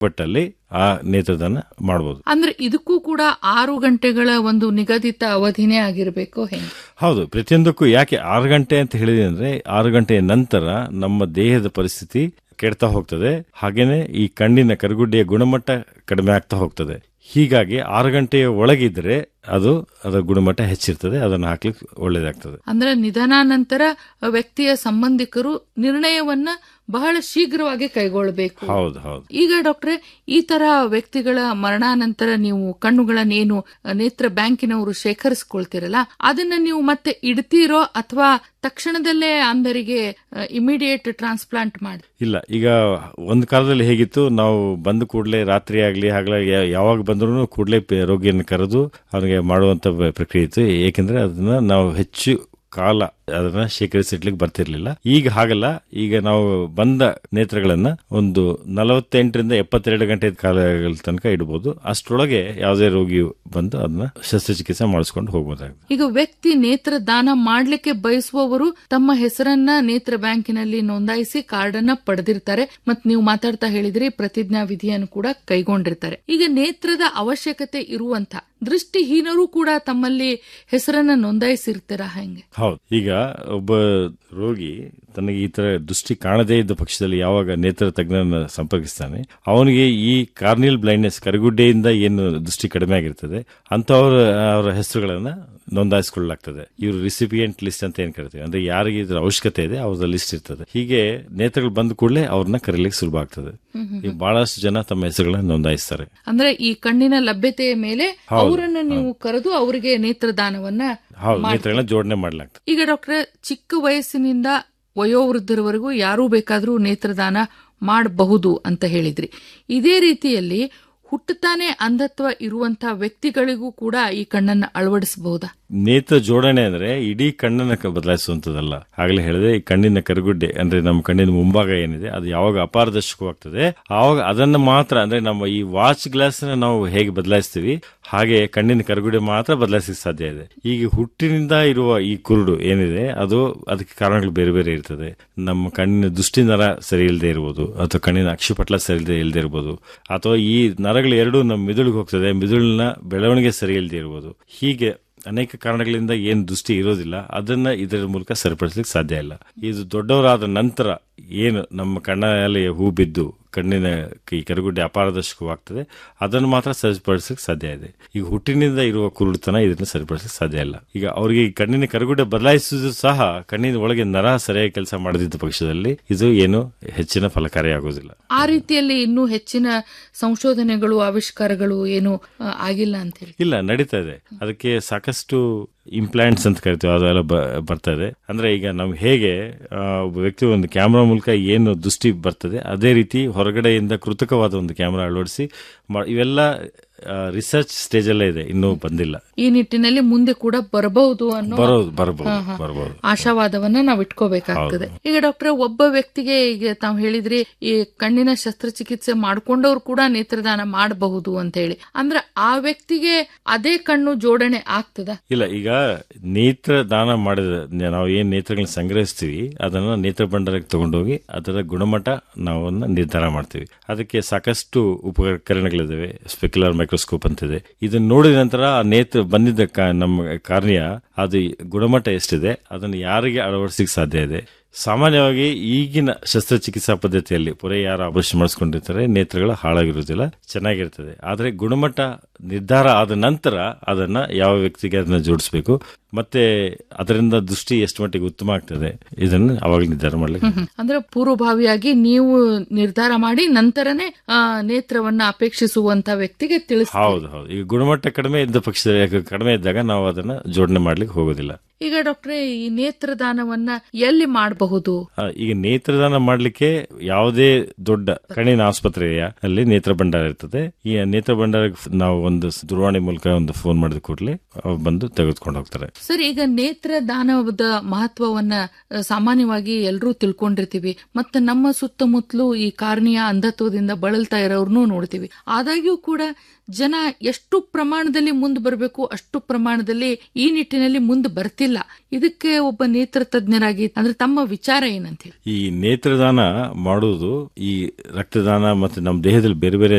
ಪಟ್ಟಲ್ಲಿ ಆ ನೇತ್ರದಾನ ಮಾಡಬಹುದು ಅಂದ್ರೆ ಇದಕ್ಕೂ ಕೂಡ ಆರು ಗಂಟೆಗಳ ಒಂದು ನಿಗದಿತ ಅವಧಿನೇ ಆಗಿರಬೇಕು ಹೆಂಗೆ ಹೌದು ಪ್ರತಿಯೊಂದಕ್ಕೂ ಯಾಕೆ ಆರು ಗಂಟೆ ಅಂತ ಹೇಳಿದೆ ಅಂದ್ರೆ ಆರು ಗಂಟೆಯ ನಂತರ ನಮ್ಮ ದೇಹದ ಪರಿಸ್ಥಿತಿ ಕೆಡ್ತಾ ಹೋಗ್ತದೆ ಹಾಗೇನೆ ಈ ಕಣ್ಣಿನ ಕರುಗುಡ್ಡೆಯ ಗುಣಮಟ್ಟ ಕಡಿಮೆ ಆಗ್ತಾ ಹೋಗ್ತದೆ ಹೀಗಾಗಿ ಆರು ಗಂಟೆಯ ಒಳಗಿದ್ರೆ ಅದು ಅದರ ಗುಣಮಟ್ಟ ಹೆಚ್ಚಿರ್ತದೆ ಅದನ್ನು ಹಾಕ್ಲಿಕ್ಕೆ ಒಳ್ಳೇದಾಗ್ತದೆ ಅಂದ್ರೆ ನಿಧನಾನಂತರ ವ್ಯಕ್ತಿಯ ಸಂಬಂಧಿಕರು ನಿರ್ಣಯವನ್ನ ಬಹಳ ಶೀಘ್ರವಾಗಿ ಕೈಗೊಳ್ಳಬೇಕು ಹೌದು ಹೌದು ಈಗ ಡಾಕ್ಟ್ರೆ ಈ ತರ ವ್ಯಕ್ತಿಗಳ ಮರಣಾನಂತರ ನೀವು ಕಣ್ಣುಗಳನ್ನೇನು ನೇತ್ರ ಬ್ಯಾಂಕಿನವರು ಶೇಖರಿಸ್ಕೊಳ್ತಿರಲ್ಲ ಅದನ್ನ ನೀವು ಮತ್ತೆ ಇಡ್ತೀರೋ ಅಥವಾ ತಕ್ಷಣದಲ್ಲೇ ಅಂಧರಿಗೆ ಇಮಿಡಿಯೇಟ್ ಟ್ರಾನ್ಸ್ಪ್ಲಾಂಟ್ ಮಾಡಿ ಇಲ್ಲ ಈಗ ಒಂದು ಕಾಲದಲ್ಲಿ ಹೇಗಿತ್ತು ನಾವು ಬಂದ ಕೂಡಲೇ ರಾತ್ರಿ ಆಗಲಿ ಹಗಲಾಗಿ ಯಾ- ಯಾವಾಗ ಬಂದ್ರೂ ಕೂಡಲೇ ರೋಗಿಯನ್ನು ಕರೆದು ಅವನಿಗೆ ಮಾಡುವಂತ ಬ- ಪ್ರಕ್ರಿಯೆ ಇತ್ತು ಏಕೆಂದ್ರೆ ಅದನ್ನ ನಾವು ಹೆಚ್ಚು ಕಾಲ ಅದನ್ನ ಶೇಖರಿಸಿಡ್ಲಿಕ್ಕೆ ಬರ್ತಿರ್ಲಿಲ್ಲ ಈಗ ಹಾಗಲ್ಲ ಈಗ ನಾವು ಬಂದ ನೇತ್ರಗಳನ್ನ ಒಂದು ನಲವತ್ತೆಂಟರಿಂದ ಎಪ್ಪತ್ತೆರಡು ಗಂಟೆ ಕಾಲಗಳ ತನಕ ಇಡಬಹುದು ಅಷ್ಟರೊಳಗೆ ಯಾವುದೇ ರೋಗಿ ಬಂದು ಅದನ್ನ ಶಸ್ತ್ರಚಿಕಿತ್ಸೆ ಮಾಡಿಸ್ಕೊಂಡು ಹೋಗ್ಬೋದಾಗುತ್ತೆ ಈಗ ವ್ಯಕ್ತಿ ನೇತ್ರ ದಾನ ಮಾಡ್ಲಿಕ್ಕೆ ಬಯಸುವವರು ತಮ್ಮ ಹೆಸರನ್ನ ನೇತ್ರ ಬ್ಯಾಂಕಿನಲ್ಲಿ ನೋಂದಾಯಿಸಿ ಕಾರ್ಡ್ ಅನ್ನ ಪಡೆದಿರ್ತಾರೆ ಮತ್ ನೀವು ಮಾತಾಡ್ತಾ ಹೇಳಿದ್ರಿ ಪ್ರತಿಜ್ಞಾ ವಿಧಿಯನ್ನು ಕೂಡ ಕೈಗೊಂಡಿರ್ತಾರೆ ಈಗ ನೇತ್ರದ ಅವಶ್ಯಕತೆ ಇರುವಂತ ದೃಷ್ಟಿಹೀನರು ಕೂಡ ತಮ್ಮಲ್ಲಿ ಹೆಸರನ್ನ ನೋಂದಾಯಿಸಿರ್ತೀರಾ ಹೆಂಗೆ ಹೌದು ಈಗ ಒಬ್ಬ ರೋಗಿ ತನಗೆ ಈ ತರ ದೃಷ್ಟಿ ಕಾಣದೇ ಇದ್ದ ಪಕ್ಷದಲ್ಲಿ ಯಾವಾಗ ನೇತ್ರ ತಜ್ಞರನ್ನ ಸಂಪರ್ಕಿಸ್ತಾನೆ ಅವನಿಗೆ ಈ ಕಾರ್ನಿಯಲ್ ಬ್ಲೈಂಡ್ನೆಸ್ ಕರಗುಡ್ಡೆಯಿಂದ ಏನು ದೃಷ್ಟಿ ಕಡಿಮೆ ಆಗಿರ್ತದೆ ಅಂತವರ ಅವರ ಹೆಸರುಗಳನ್ನ ನೋಂದಾಯಿಸಿಕೊಳ್ಳಲಾಗ್ತದೆ ಇವರು ರಿಸಿಪಿಯೆಂಟ್ ಲಿಸ್ಟ್ ಅಂತ ಏನ್ ಕರಿತೀವಿ ಅಂದ್ರೆ ಯಾರಿಗೆ ಇದರ ಅವಶ್ಯಕತೆ ಇದೆ ಅವ್ರ ಲಿಸ್ಟ್ ಇರ್ತದೆ ಹೀಗೆ ನೇತ್ರಗಳು ಬಂದ ಕೂಡಲೇ ಅವ್ರನ್ನ ಕರೀಲಿಕ್ಕೆ ಸುಲಭ ಆಗ್ತದೆ ಈಗ ಬಹಳಷ್ಟು ಜನ ತಮ್ಮ ಹೆಸರುಗಳನ್ನ ನೋಂದಾಯಿಸ್ತಾರೆ ಅಂದ್ರೆ ಈ ಕಣ್ಣಿನ ಲಭ್ಯತೆಯ ಮೇಲೆ ಅವರನ್ನ ನೀವು ಕರೆದು ಅವರಿಗೆ ನೇತ್ರದಾನವನ್ನ ಹೌದು ನೇತ್ರಗಳನ್ನ ಜೋಡಣೆ ಮಾಡಲಾಗ್ತದೆ ಈಗ ಡಾಕ್ಟ್ರೆ ಚಿಕ್ಕ ವಯಸ್ಸಿನಿಂದ ವಯೋವೃದ್ಧರವರೆಗೂ ಯಾರೂ ಬೇಕಾದ್ರೂ ನೇತ್ರದಾನ ಮಾಡಬಹುದು ಅಂತ ಹೇಳಿದ್ರಿ ಇದೇ ರೀತಿಯಲ್ಲಿ ಹುಟ್ಟುತ್ತಾನೆ ಅಂಧತ್ವ ಇರುವಂತಹ ವ್ಯಕ್ತಿಗಳಿಗೂ ಕೂಡ ಈ ಕಣ್ಣನ್ನ ಅಳವಡಿಸಬಹುದಾ ನೇತ್ರ ಜೋಡಣೆ ಅಂದ್ರೆ ಇಡೀ ಕಣ್ಣನ್ನ ಕ- ಬದಲಾಯಿಸುವಂತದಲ್ಲ ಆಗ್ಲೇ ಹೇಳಿದೆ ಈ ಕಣ್ಣಿನ ಕರುಗುಡ್ಡೆ ಅಂದ್ರೆ ನಮ್ಮ ಕಣ್ಣಿನ ಮುಂಭಾಗ ಏನಿದೆ ಅದು ಯಾವಾಗ ಅಪಾರದರ್ಶಕವಾಗ್ತದೆ ಆವಾಗ ಅದನ್ನ ಮಾತ್ರ ಅಂದ್ರೆ ನಮ್ಮ ಈ ವಾಚ್ ಗ್ಲಾಸ್ ನಾವು ಹೇಗೆ ಬದಲಾಯಿಸ್ತೀವಿ ಹಾಗೆ ಕಣ್ಣಿನ ಕರುಗುಡ್ಡೆ ಮಾತ್ರ ಬದಲಾಯಿಸಲಿಕ್ಕೆ ಸಾಧ್ಯ ಇದೆ ಈಗ ಹುಟ್ಟಿನಿಂದ ಇರುವ ಈ ಕುರುಡು ಏನಿದೆ ಅದು ಅದಕ್ಕೆ ಕಾರಣಗಳು ಬೇರೆ ಬೇರೆ ಇರ್ತದೆ ನಮ್ಮ ಕಣ್ಣಿನ ದೃಷ್ಟಿ ನರ ಸರಿ ಇಲ್ಲದೆ ಇರ್ಬೋದು ಅಥವಾ ಕಣ್ಣಿನ ಅಕ್ಷಿಪಟ್ಲ ಸರಿ ಇಲ್ಲದೆ ಇಲ್ಲದೆ ಇರ್ಬೋದು ಅಥವಾ ಈ ನರಗಳು ಎರಡೂ ನಮ್ಮ ಮಿದುಳಿಗೆ ಹೋಗ್ತದೆ ಮಿದುಳಿನ ಬೆಳವಣಿಗೆ ಸರಿ ಇಲ್ಲದೆ ಇರ್ಬೋದು ಹೀಗೆ ಅನೇಕ ಕಾರಣಗಳಿಂದ ಏನು ದೃಷ್ಟಿ ಇರೋದಿಲ್ಲ ಅದನ್ನ ಇದರ ಮೂಲಕ ಸರಿಪಡಿಸ್ಲಿಕ್ಕೆ ಸಾಧ್ಯ ಇಲ್ಲ ಇದು ದೊಡ್ಡವರಾದ ನಂತರ ಏನು ನಮ್ಮ ಕಣ್ಣಲ್ಲಿ ಹೂ ಬಿದ್ದು ಕಣ್ಣಿನ ಈ ಕರುಗುಡ್ಡೆ ಅಪಾರದರ್ಶಕವಾಗ್ತದೆ ಅದನ್ನು ಮಾತ್ರ ಸರಿಪಡಿಸಲಿಕ್ಕೆ ಸಾಧ್ಯ ಇದೆ ಈಗ ಹುಟ್ಟಿನಿಂದ ಇರುವ ಕುರುಡುತನ ಇದನ್ನ ಸರಿಪಡಿಸಲಿಕ್ಕೆ ಸಾಧ್ಯ ಇಲ್ಲ ಈಗ ಅವರಿಗೆ ಈ ಕಣ್ಣಿನ ಕರುಗುಡ್ಡೆ ಬದಲಾಯಿಸುವುದು ಸಹ ಕಣ್ಣಿನ ಒಳಗೆ ನರ ಸರಿಯಾಗಿ ಕೆಲಸ ಮಾಡದಿದ್ದ ಪಕ್ಷದಲ್ಲಿ ಇದು ಏನು ಹೆಚ್ಚಿನ ಫಲಕಾರಿಯಾಗೋದಿಲ್ಲ ಆ ರೀತಿಯಲ್ಲಿ ಇನ್ನೂ ಹೆಚ್ಚಿನ ಸಂಶೋಧನೆಗಳು ಆವಿಷ್ಕಾರಗಳು ಏನು ಆ, ಆಗಿಲ್ಲ ಅಂತ ಹೇಳಿ ಇಲ್ಲ ನಡೀತಾ ಇದೆ ಅದಕ್ಕೆ ಸಾಕಷ್ಟು ಇಂಪ್ಲಾಂಟ್ಸ್ ಅಂತ ಕರಿತೀವಿ ಅದೆಲ್ಲ ಬ- ಬರ್ತಾ ಇದೆ ಅಂದ್ರೆ ಈಗ ನಾವು ಹೇಗೆ ಆ, ಒಬ್ಬ ವ್ಯಕ್ತಿ ಒಂದು ಕ್ಯಾಮ್ರಾ ಮೂಲಕ ಏನು ದೃಷ್ಟಿ ಬರ್ತದೆ ಅದೇ ರೀತಿ ಹೊರಗಡೆಯಿಂದ ಕೃತಕವಾದ ಒಂದು ಕ್ಯಾಮ್ರಾ ಅಳವಡಿಸಿ ಮಾ- ಇವೆಲ್ಲ ರಿಸರ್ಚ್ ಸ್ಟೇಜ್ ಅಲ್ಲೇ ಇದೆ ಇನ್ನೂ ಬಂದಿಲ್ಲ ಈ ನಿಟ್ಟಿನಲ್ಲಿ ಮುಂದೆ ಕೂಡ ಬರಬಹುದು ಅನ್ನೋ ಬರೋದು ಬರಬಹುದು ಬರಬಹುದು ಆಶಾವಾದವನ್ನ ನಾವು ಇಟ್ಕೋಬೇಕಾಗ್ತದೆ ಈಗ ಡಾಕ್ಟರ್ ಒಬ್ಬ ವ್ಯಕ್ತಿಗೆ ಈಗ ತಾವು ಹೇಳಿದ್ರಿ ಈ ಕಣ್ಣಿನ ಶಸ್ತ್ರಚಿಕಿತ್ಸೆ ಮಾಡ್ಕೊಂಡವ್ರು ಕೂಡ ನೇತ್ರದಾನ ಮಾಡಬಹುದು ಅಂತ ಹೇಳಿ ಅಂದ್ರೆ ಆ ವ್ಯಕ್ತಿಗೆ ಅದೇ ಕಣ್ಣು ಜೋಡಣೆ ಆಗ್ತದ ಇಲ್ಲ ಈಗ ನೇತ್ರ ದಾನ ಮಾಡಿದ ನಾವು ಏನ್ ನೇತ್ರಗಳನ್ನ ಸಂಗ್ರಹಿಸ್ತೀವಿ ಅದನ್ನ ನೇತ್ರ ಭಂಡಾರಕ್ಕೆ ತಗೊಂಡೋಗಿ ಅದರ ಗುಣಮಟ್ಟ ನಾವು ಅದನ್ನ ನಿರ್ಧಾರ ಮಾಡ್ತೀವಿ ಅದಕ್ಕೆ ಸಾಕಷ್ಟು ಉಪಕರಣಗಳಿದಾವೆ ಸ್ಪೆಕ್ಯುಲರ್ ಮೈಕ್ರೋಸ್ಕೋಪ್ ಅಂತಿದೆ ಇದನ್ನ ನೋಡಿದ ನಂತರ ಆ ನೇತ್ರ ಬಂದಿದ್ದ ಕಾ- ನಮ್ಮ ಕಾರ್ಯ ಅದು ಗುಣಮಟ್ಟ ಎಷ್ಟಿದೆ ಅದನ್ನು ಯಾರಿಗೆ ಅಳವಡಿಸಲಿಕ್ಕೆ ಸಾಧ್ಯ ಇದೆ ಸಾಮಾನ್ಯವಾಗಿ ಈಗಿನ ಶಸ್ತ್ರಚಿಕಿತ್ಸಾ ಪದ್ಧತಿಯಲ್ಲಿ ಪುರೇ ಯಾರು ಆಪರೇಷನ್ ಮಾಡಿಸ್ಕೊಂಡಿರ್ತಾರೆ ನೇತ್ರಗಳು ಹಾಳಾಗಿರುವುದಿಲ್ಲ ಚೆನ್ನಾಗಿರ್ತದೆ ಆದರೆ ಗುಣಮಟ್ಟ ನಿರ್ಧಾರ ಆದ ನಂತರ ಅದನ್ನ ಯಾವ ವ್ಯಕ್ತಿಗೆ ಅದನ್ನ ಜೋಡಿಸಬೇಕು ಮತ್ತೆ ಅದರಿಂದ ದೃಷ್ಟಿ ಎಷ್ಟು ಮಟ್ಟಿಗೆ ಉತ್ತಮ ಆಗ್ತದೆ ಇದನ್ನು ಅವಾಗ ನಿರ್ಧಾರ ಮಾಡ್ಲಿಕ್ಕೆ ಅಂದ್ರೆ ಪೂರ್ವಭಾವಿಯಾಗಿ ನೀವು ನಿರ್ಧಾರ ಮಾಡಿ ನಂತರನೇ ಆ, ನೇತ್ರವನ್ನ ಅಪೇಕ್ಷಿಸುವಂತ ವ್ಯಕ್ತಿಗೆ ತಿಳಿಸ್ ಹೌದು ಹೌದು ಈಗ ಗುಣಮಟ್ಟ ಕಡಿಮೆ ಇದ್ದ ಪಕ್ಷದಲ್ಲಿ ಯಾಕೆ ಕಡಿಮೆ ಇದ್ದಾಗ ನಾವು ಅದನ್ನ ಜೋಡಣೆ ಮಾಡ್ಲಿಕ್ಕೆ ಹೋಗೋದಿಲ್ಲ ಈಗ ಡಾಕ್ಟ್ರೆ ಈ ನೇತ್ರದಾನವನ್ನ ಎಲ್ಲಿ ಮಾಡಬಹುದು ಆ, ಈಗ ನೇತ್ರದಾನ ಮಾಡ್ಲಿಕ್ಕೆ ಯಾವುದೇ ದೊಡ್ಡ ಕಣ್ಣಿನ ಆಸ್ಪತ್ರೆಯ ಅಲ್ಲಿ ನೇತ್ರ ಭಂಡಾರ ಇರ್ತದೆ ಈ ನೇತ್ರ ಭಂಡಾರಕ್ಕೆ ನಾವು ಒಂದು ಸ್- ದೂರವಾಣಿ ಮೂಲಕ ಒಂದು ಫೋನ್ ಮಾಡಿದ ಕೂಡಲೇ ಅವ್ರು ಬಂದು ತೆಗೆದುಕೊಂಡು ಹೋಗ್ತಾರೆ ಸರ್ ಈಗ ನೇತ್ರ ದಾನದ ಮಹತ್ವವನ್ನ ಅ, ಸಾಮಾನ್ಯವಾಗಿ ಎಲ್ಲರೂ ತಿಳ್ಕೊಂಡಿರ್ತೀವಿ ಮತ್ತೆ ನಮ್ಮ ಸುತ್ತಮುತ್ತಲು ಈ ಕಾರ್ನಿಯ ಅಂಧತ್ವದಿಂದ ಬಳಲ್ತಾ ಇರೋರ್ನು ನೋಡ್ತೀವಿ ಆದಾಗ್ಯೂ ಕೂಡ ಜನ ಎಷ್ಟು ಪ್ರಮಾಣದಲ್ಲಿ ಮುಂದೆ ಬರಬೇಕು ಅಷ್ಟು ಪ್ರಮಾಣದಲ್ಲಿ ಈ ನಿಟ್ಟಿನಲ್ಲಿ ಮುಂದೆ ಬರ್ತಿಲ್ಲ ಇದಕ್ಕೆ ಒಬ್ಬ ನೇತ್ರ ತಜ್ಞರಾಗಿ ಅಂದ್ರೆ ತಮ್ಮ ವಿಚಾರ ಏನಂತ ಹೇಳಿ ಈ ನೇತ್ರದಾನ ಮಾಡುವುದು ಈ ರಕ್ತದಾನ ಮತ್ತೆ ನಮ್ಮ ದೇಹದಲ್ಲಿ ಬೇರೆ ಬೇರೆ